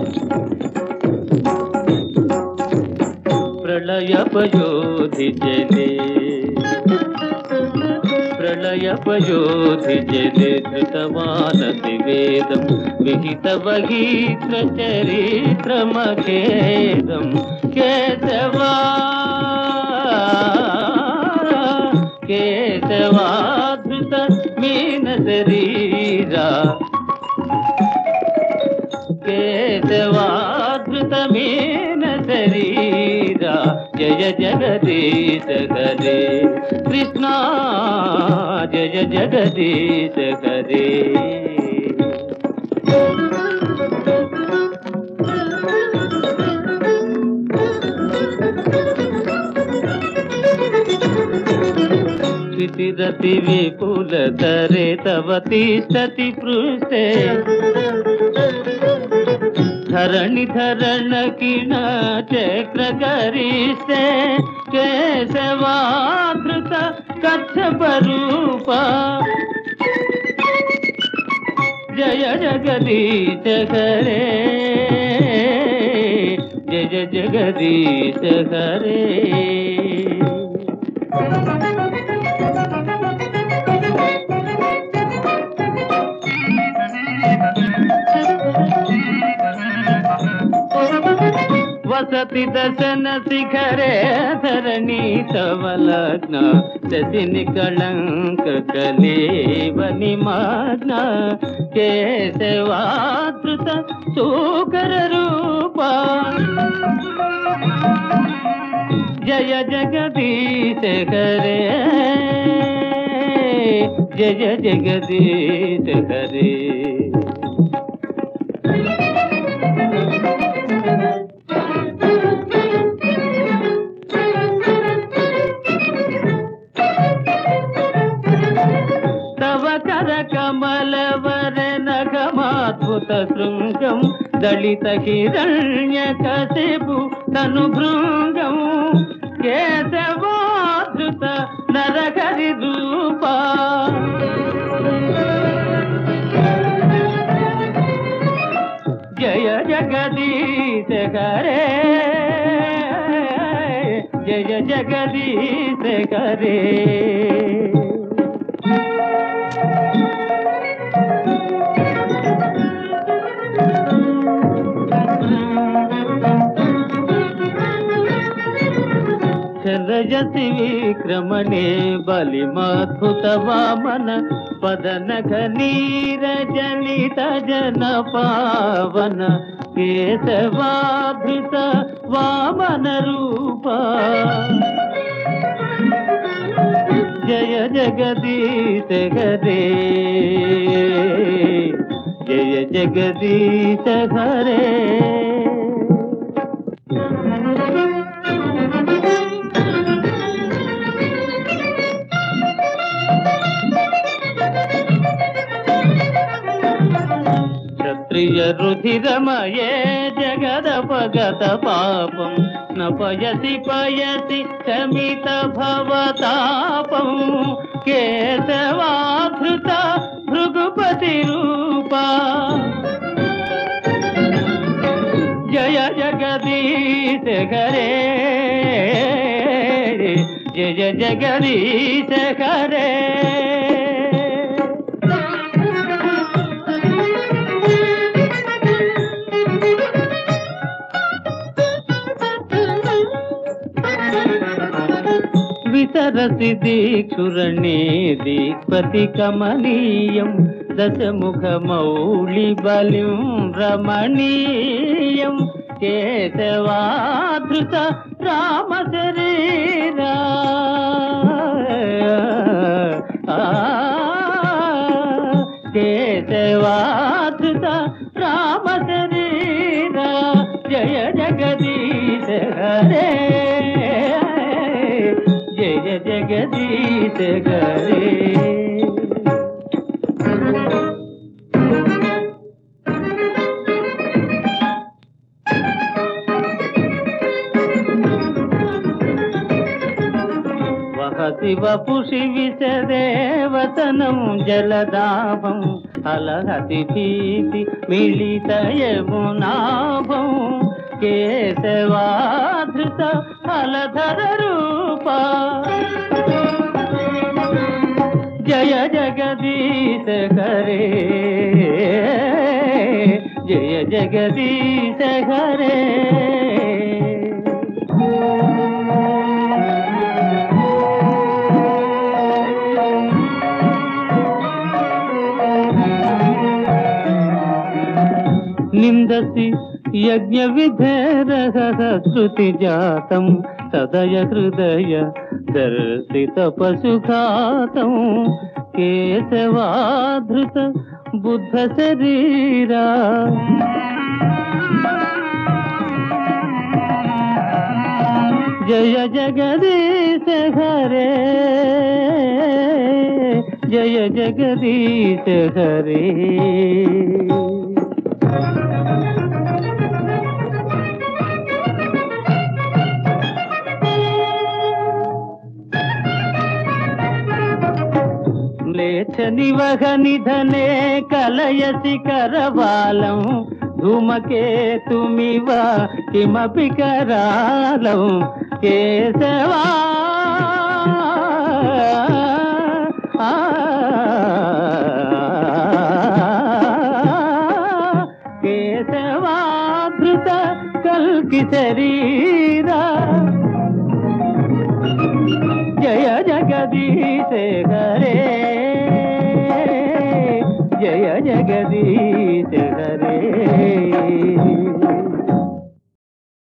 ప్రళయపయోధి జనే ప్రళయపయోధి జనే ధృతమానసి వేదం విహిత వహీత్ర చరిత్రమఖేదం కేశవా కేశవాధృత మీన శరీరా కేశవాధృతమేన శరీరా జయ జగదీశ హరే కృష్ణ జయ జగదీశ హరే క్షితిరతి విపుల తరే తవ తిష్టతి పృష్ఠే ధరణి ధరణ కిణ చక్ర గరిస్తే కేశవాధృత కచ్చప రూప జయ జగదీశ హరే జయ జగదీశ హరే వసతి దర్శన శిఖరే ధరణి తవలగ్న శశిని కళంక కలేవని మాగ్న కేశవాదృత సూకర రూప జయ జగదీశ హరే జయ జగదీశ హరే తవ కర కమల వర నగమాద్భుత శృంగం దళిత హిరణ్య కశిపు తను భృంగం కేశవాధృత నరహరి రూప జయ జగదీశ హరే జయ జగదీశ హరే చరజసి విక్రమణే బలిమద్భుత వామన పదనఘ నీరజనిత జన పావన కేశవాధృత వామన రూప జయ జగదీశ హరే జయ జగదీశ హరే క్షత్రియ రుధిరమయే జగదపగత పాపం నపయసి పయసి శమిత భవతాపం కేశవాధృత భృగుపతి రూపా జయ జగదీశ హరే జయ జగదీశ హరే వితరసి దీక్షురణే దీక్పతి కమనీయం దశముఖ మౌళి బలిం రమణీయం కేశవాధృత రామ శరీరా కేశవాధృత రామ శరీరా జయ జగదీశ హరే జయ జగదీశ హరే వహత శివపుషి విషదేవతనం జలదాభం అలహతి భీతి మిళిత యమునాభం కేశవాధృత ఫలధర రూప జయ జగదీశ హరే జయ జగదీశ హరే నిందసి యజ్ఞ విధేరహ శృతి జాతం సదయ హృదయ దర్శిత పశుఘాతం కేశవాధృత బుద్ధ శరీరా జయ జగదీశ హరే జయ జగదీశ హరే లేచ నివహ నిధనే కలయసి కరవాలం ధూమకేతుమివ కిమపి కరాలం కేశవా ఆ, కేశవాధృత కల్కి శరీరా జయ జగదీశ హరే జయ జగదీశ హరే